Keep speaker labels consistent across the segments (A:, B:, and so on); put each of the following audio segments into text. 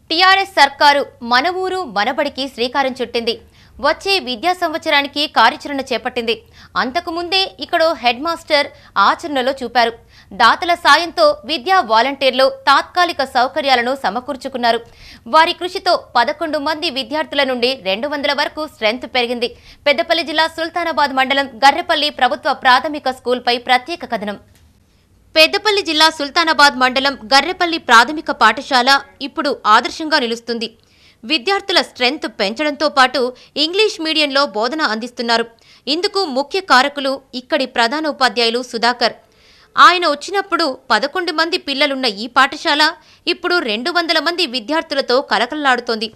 A: TRS సర్కారు మన ఊరు మనబడికి శ్రీకారం చుట్టింది వచ్చే విద్యా సంవత్సరానికి కార్యాచరణ చేపట్టింది అంతకుముందే ఇక్కడ హెడ్ మాస్టర్ ఆచరణలో చూపారు దాతల సాయంతో విద్యా వాలంటీర్లు తాత్కాలిక సౌకర్యాలను సమకూర్చుకున్నారు వారి కృషితో పదకొండు మంది విద్యార్థుల నుండి రెండు వందల వరకు స్ట్రెంత్ పెరిగింది పెద్దపల్లి జిల్లా సుల్తానాబాద్ మండలం గర్రెపల్లి ప్రభుత్వ ప్రాథమిక స్కూల్పై ప్రత్యేక కథనం పెద్దపల్లి జిల్లా సుల్తానాబాద్ మండలం గర్రెపల్లి ప్రాథమిక పాఠశాల ఇప్పుడు ఆదర్శంగా నిలుస్తుంది విద్యార్థుల స్ట్రెంగ్త్ పెంచడంతో పాటు ఇంగ్లీష్ మీడియంలో బోధన అందిస్తున్నారు ఇందుకు ముఖ్య కారకులు ఇక్కడి ప్రధాన ఉపాధ్యాయులు సుధాకర్ ఆయన వచ్చినప్పుడు పదకొండు మంది పిల్లలున్న ఈ పాఠశాల ఇప్పుడు రెండు వందల మంది విద్యార్థులతో కలకలలాడుతోంది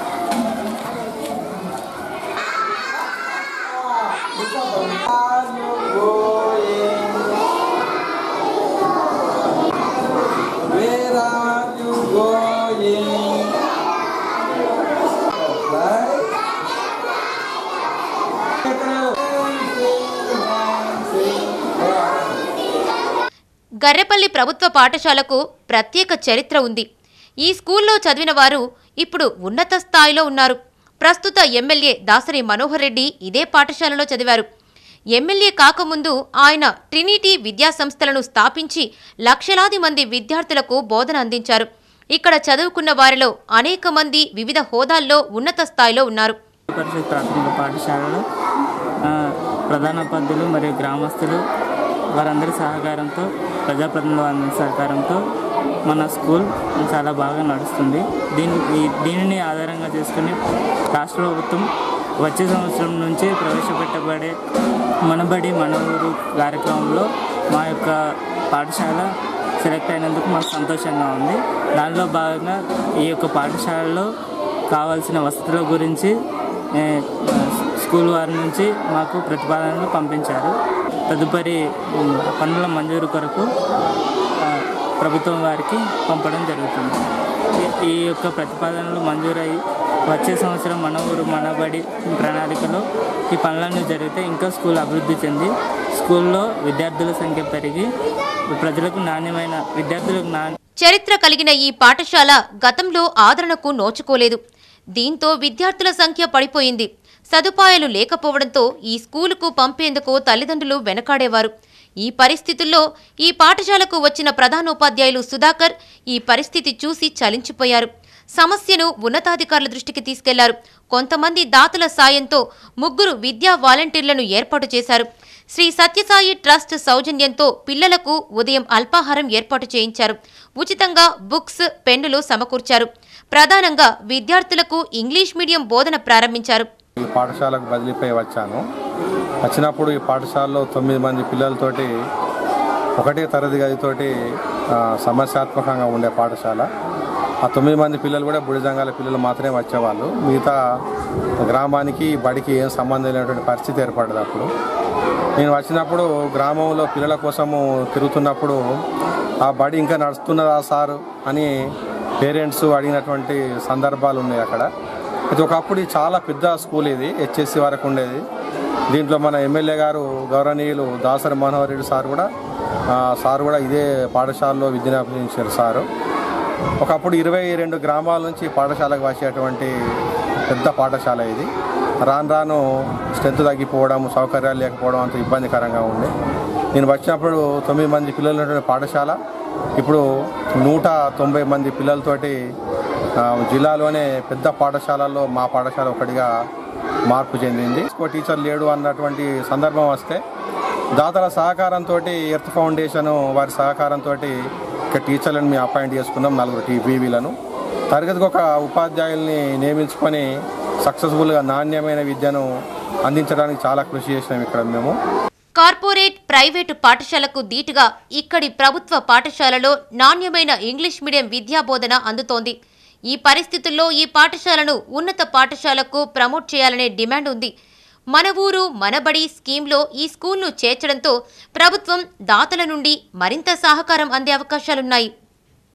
B: Where are you going? Right?
A: Garrepalli ప్రభుత్వ పాఠశాలకు ప్రత్యేక చరిత్ర ఉంది ఈ స్కూల్లో చదివిన వారు ఇప్పుడు ఉన్నత స్థాయిలో ఉన్నారు ప్రస్తుత ఎమ్మెల్యే దాసరి మనోహర్ రెడ్డి ఇదే పాఠశాలలో చదివారు ఎమ్మెల్యే కాకముందు ఆయన ట్రినిటీ విద్యా సంస్థలను స్థాపించి లక్షలాది మంది విద్యార్థులకు బోధన అందించారు ఇక్కడ చదువుకున్న వారిలో అనేక మంది వివిధ హోదాల్లో ఉన్నత స్థాయిలో ఉన్నారు
C: పరిషత్ ప్రాథమిక పాఠశాలలో ఆ, ప్రధానోపాధ్యులు మరియు గ్రామస్తులు వారందరి సహకారంతో ప్రజాప్రతినిధుల అందరి సహకారంతో మన స్కూల్ చాలా బాగా నడుస్తుంది దీని ఈ- దీనిని ఆధారంగా చేసుకుని రాష్ట్ర ప్రభుత్వం వచ్చే సంవత్సరం నుంచి ప్రవేశపెట్టబడే మనబడి మన ఊరు కార్యక్రమంలో మా యొక్క పాఠశాల సెలెక్ట్ అయినందుకు మాకు సంతోషంగా ఉంది దానిలో భాగంగా ఈ యొక్క పాఠశాలలో కావాల్సిన వసతుల గురించి ఏ, స్కూల్ వారి నుంచి మాకు ప్రతిపాదనలు పంపించారు తదుపరి ఉమ్, పనుల మంజూరు కొరకు ఆ, ప్రభుత్వం వారికి పంపడం జరుగుతుంది ఈ- ఈ యొక్క ప్రతిపాదనలు మంజూరై వచ్చే సంవత్సరం మన ఊరు మనబడి ప్రణాళికలో ఈ పనులన్నీ జరిగితే ఇంకా స్కూల్ అభివృద్ధి చెంది స్కూల్లో విద్యార్థుల సంఖ్య పెరిగి ప్రజలకు నాణ్యమైన విద్యార్థులకు నాణ్య
A: చరిత్ర కలిగిన ఈ పాఠశాల గతంలో ఆదరణకు నోచుకోలేదు దీంతో విద్యార్థుల సంఖ్య పడిపోయింది సదుపాయాలు లేకపోవడంతో ఈ స్కూలుకు పంపేందుకు తల్లిదండ్రులు వెనకాడేవారు ఈ పరిస్థితుల్లో ఈ పాఠశాలకు వచ్చిన ప్రధానోపాధ్యాయులు సుధాకర్ ఈ పరిస్థితి చూసి చలించిపోయారు సమస్యను ఉన్నతాధికారుల దృష్టికి తీసుకెళ్లారు కొంతమంది దాతల సాయంతో ముగ్గురు విద్యా వాలంటీర్లను ఏర్పాటు చేశారు శ్రీ సత్యసాయి ట్రస్ట్ సౌజన్యంతో పిల్లలకు ఉదయం అల్పాహారం ఏర్పాటు చేయించారు ఉచితంగా బుక్స్ పెన్నులు సమకూర్చారు ప్రధానంగా విద్యార్థులకు ఇంగ్లీష్ మీడియం బోధన ప్రారంభించారు
D: ఈ పాఠశాలకు బదిలీపై వచ్చాను వచ్చినప్పుడు ఈ పాఠశాలలో తొమ్మిది మంది పిల్లలతోటి ఒకటే తరగతి గదితోటి ఆ, సమస్యాత్మకంగా ఉండే పాఠశాల ఆ తొమ్మిది మంది పిల్లలు కూడా బుడిజంగాల పిల్లలు మాత్రమే వచ్చేవాళ్ళు మిగతా గ్రామానికి బడికి ఏం సంబంధం లేనటువంటి పరిస్థితి ఏర్పడ్డది అప్పుడు నేను వచ్చినప్పుడు గ్రామంలో పిల్లల కోసము తిరుగుతున్నప్పుడు ఆ బడి ఇంకా నడుస్తున్నదా సారు అని పేరెంట్స్ అడిగినటువంటి సందర్భాలు ఉన్నాయి అక్కడ ఇది ఒకప్పుడు ఇది చాలా పెద్ద స్కూల్ ఇది హెచ్ఎస్సి వరకు ఉండేది దీంట్లో మన ఎమ్మెల్యే గారు గౌరవనీయులు దాసరి మనోహర్ రెడ్డి సార్ కూడా ఆ, సార్ కూడా ఇదే పాఠశాలలో విద్యను అభ్యసించారు సారు ఒకప్పుడు ఇరవై రెండు గ్రామాల నుంచి ఈ పాఠశాలకు వచ్చేటువంటి పెద్ద పాఠశాల ఇది రాను రాను స్ట్రెంత్ తగ్గిపోవడం సౌకర్యాలు లేకపోవడం అంత ఇబ్బందికరంగా ఉంది నేను వచ్చినప్పుడు తొమ్మిది మంది పిల్లలు ఉన్నటువంటి పాఠశాల ఇప్పుడు నూట తొంభై మంది పిల్లలతోటి ఆ, జిల్లాలోనే పెద్ద పాఠశాలల్లో మా పాఠశాల ఒకటిగా మార్పు చెందింది ఇంకో టీచర్ లేడు అన్నటువంటి సందర్భం వస్తే దాతల సహకారంతో ఎర్త్ ఫౌండేషన్ వారి సహకారంతో ఇక్కడ టీచర్లను మేము అపాయింట్ చేసుకున్నాం నలుగురు టీవీలను తరగతికి ఒక ఉపాధ్యాయుల్ని నియమించుకొని సక్సెస్ఫుల్గా నాణ్యమైన విద్యను అందించడానికి చాలా కృషి చేసినాం ఇక్కడ మేము
A: కార్పొరేట్ ప్రైవేటు పాఠశాలకు దీటుగా ఇక్కడి ప్రభుత్వ పాఠశాలలో నాణ్యమైన ఇంగ్లీష్ మీడియం విద్యా బోధన అందుతోంది ఈ పరిస్థితుల్లో ఈ పాఠశాలను ఉన్నత పాఠశాలకు ప్రమోట్ చేయాలనే డిమాండ్ ఉంది మన ఊరు మనబడి స్కీమ్లో ఈ స్కూల్ను చేర్చడంతో ప్రభుత్వం దాతల నుండి మరింత సహకారం అందే అవకాశాలున్నాయి